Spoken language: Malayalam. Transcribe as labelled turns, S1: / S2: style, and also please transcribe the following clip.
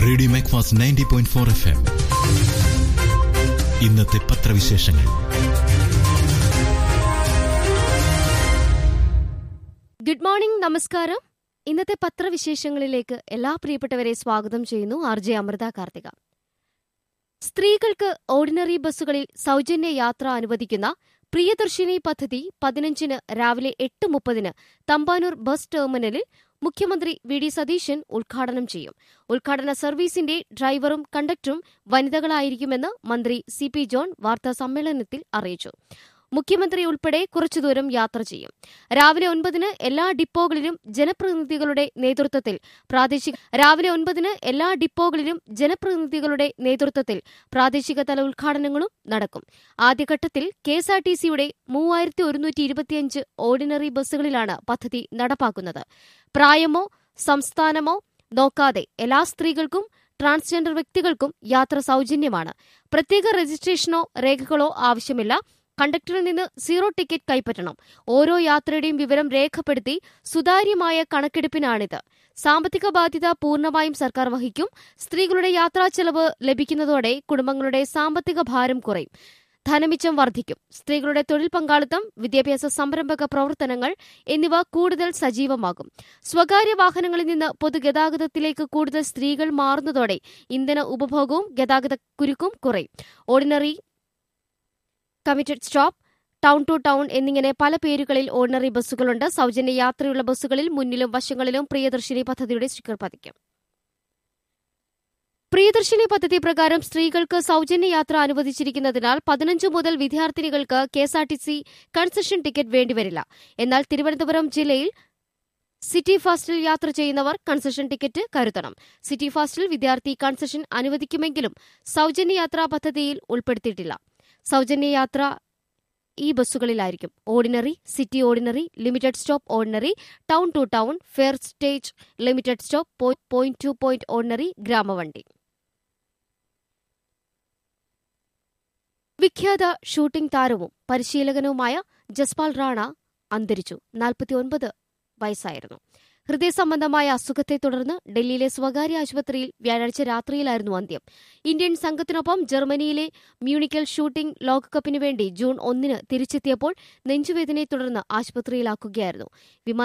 S1: radio Macfast ninety point four F M ഇന്നത്തെ പത്രവിശേഷങ്ങൾ
S2: ഗുഡ് മോർണിംഗ് നമസ്കാരം ഇന്നത്തെ പത്രവിശേഷങ്ങളിലേക്ക് എല്ലാ പ്രിയപ്പെട്ടവരെ സ്വാഗതം ചെയ്യുന്നു ആർ ജെ അമൃത കാർത്തിക സ്ത്രീകൾക്ക് ഓർഡിനറി ബസ്സുകളിൽ സൗജന്യ യാത്ര അനുവദിക്കുന്ന പ്രിയദർശിനി പദ്ധതി പതിനഞ്ചിന് രാവിലെ എട്ട് മുപ്പതിന് തമ്പാനൂർ ബസ് ടെർമിനലിൽ മുഖ്യമന്ത്രി വി ഡി സതീശൻ ഉദ്ഘാടനം ചെയ്യും ഉദ്ഘാടന സർവീസിന്റെ ഡ്രൈവറും കണ്ടക്ടറും വനിതകളായിരിക്കുമെന്ന് മന്ത്രി സി പി ജോൺ വാർത്താ സമ്മേളനത്തിൽ അറിയിച്ചു മുഖ്യമന്ത്രി ഉൾപ്പെടെ കുറച്ചുദൂരം യാത്ര ചെയ്യും രാവിലെ ഒൻപതിന് എല്ലാ ഡിപ്പോകളിലും ജനപ്രതിനിധികളുടെ നേതൃത്വത്തിൽ പ്രാദേശിക രാവിലെ ഒൻപതിന് എല്ലാ ഡിപ്പോകളിലും ജനപ്രതിനിധികളുടെ നേതൃത്വത്തിൽ പ്രാദേശിക തല ഉദ്ഘാടനങ്ങളും നടക്കും ആദ്യഘട്ടത്തിൽ കെ എസ് ആർ ടി സിയുടെ മൂവായിരത്തി ഒരുന്നൂറ്റി ഇരുപത്തിയഞ്ച് ഓർഡിനറി ബസ്സുകളിലാണ് പദ്ധതി നടപ്പാക്കുന്നത് പ്രായമോ സംസ്ഥാനമോ നോക്കാതെ എല്ലാ സ്ത്രീകൾക്കും ട്രാൻസ്ജെൻഡർ വ്യക്തികൾക്കും യാത്ര സൗജന്യമാണ് പ്രത്യേക രജിസ്ട്രേഷനോ രേഖകളോ ആവശ്യമില്ല കണ്ടക്ടറിൽ നിന്ന് സീറോ ടിക്കറ്റ് കൈപ്പറ്റണം ഓരോ യാത്രയുടെയും വിവരം രേഖപ്പെടുത്തി സുതാര്യമായ കണക്കെടുപ്പിനാണിത് സാമ്പത്തിക ബാധ്യത പൂർണ്ണമായും സർക്കാർ വഹിക്കും സ്ത്രീകളുടെ യാത്രാ ചെലവ് ലഭിക്കുന്നതോടെ കുടുംബങ്ങളുടെ സാമ്പത്തിക ഭാരം കുറയും ധനമിച്ചം വർദ്ധിക്കും സ്ത്രീകളുടെ തൊഴിൽ പങ്കാളിത്തം വിദ്യാഭ്യാസ സംരംഭക പ്രവർത്തനങ്ങൾ എന്നിവ കൂടുതൽ സജീവമാകും സ്വകാര്യ വാഹനങ്ങളിൽ നിന്ന് പൊതുഗതാഗതത്തിലേക്ക് കൂടുതൽ സ്ത്രീകൾ മാറുന്നതോടെ ഇന്ധന ഉപഭോഗവും ഗതാഗത കുരുക്കും കുറയും ordinary limited stop town to town എന്നിങ്ങനെ പല പേരുകളിൽ ഓർഡിനറി ബസ്സുകളുണ്ട് സൗജന്യ യാത്രയുള്ള ബസ്സുകളിൽ മുന്നിലും വശങ്ങളിലും പ്രിയദർശിനി പദ്ധതിയുടെ സ്റ്റിക്കർ പതിക്കും പ്രിയദർശിനി പദ്ധതി പ്രകാരം സ്ത്രീകൾക്ക് സൗജന്യ യാത്ര അനുവദിച്ചിരിക്കുന്നതിനാൽ പതിനഞ്ച് മുതൽ വിദ്യാർത്ഥിനികൾക്ക് കെഎസ്ആർടിസി കൺസെഷൻ ടിക്കറ്റ് വേണ്ടിവരില്ല എന്നാൽ തിരുവനന്തപുരം ജില്ലയിൽ സിറ്റി ഫാസ്റ്റിൽ യാത്ര ചെയ്യുന്നവർ കൺസെഷൻ ടിക്കറ്റ് കരുതണം സിറ്റി ഫാസ്റ്റിൽ വിദ്യാർത്ഥി കൺസെഷൻ അനുവദിക്കുമെങ്കിലും സൗജന്യ യാത്രാ പദ്ധതിയിൽ ഉൾപ്പെടുത്തിയിട്ടില്ല സൗജന്യ യാത്ര ഈ ബസ്സുകളിലായിരിക്കും ordinary city ordinary limited stop ordinary town to town fare stage limited stop point to point ordinary ഗ്രാമവണ്ടി വിഖ്യാത ഷൂട്ടിംഗ് താരവും പരിശീലകനുമായ ജസ്പാൽ റാണ അന്തരിച്ചു നാൽപ്പത്തിയൊൻപത് വയസ്സായിരുന്നു ഹൃദയ സംബന്ധമായ അസുഖത്തെ തുടർന്ന് ഡൽഹിയിലെ സ്വകാര്യ ആശുപത്രിയിൽ വ്യാഴാഴ്ച രാത്രിയിലായിരുന്നു അന്ത്യം ഇന്ത്യൻ സംഘത്തിനൊപ്പം ജർമ്മനിയിലെ മ്യൂണിക്കൽ ഷൂട്ടിംഗ് ലോകകപ്പിനു വേണ്ടി ജൂൺ ഒന്നിന് തിരിച്ചെത്തിയപ്പോൾ നെഞ്ചുവേദനയെ തുടർന്ന് ആശുപത്രിയിലാക്കുകയായിരുന്നു വിമാന